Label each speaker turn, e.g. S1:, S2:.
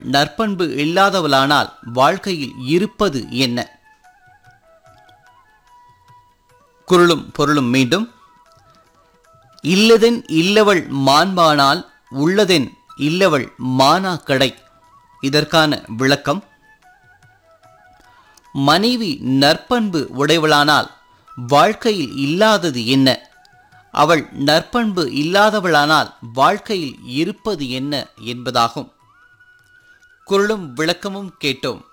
S1: நற்பண்பு இல்லாதவளானால் வாழ்க்கையில் இருப்பது என்ன குரலும் பொருளும் மீண்டும் இல்லதென் இல்லவள் மாண்பானால் உள்ளதென் இல்லவள் மானா கடை இதற்கான விளக்கம் மனைவி நற்பண்பு உடையவளானால் வாழ்க்கையில் இல்லாதது என்ன அவள் நற்பண்பு இல்லாதவளானால் வாழ்க்கையில் இருப்பது என்ன என்பதாகும் குரலும் விளக்கமும் கேட்டோம்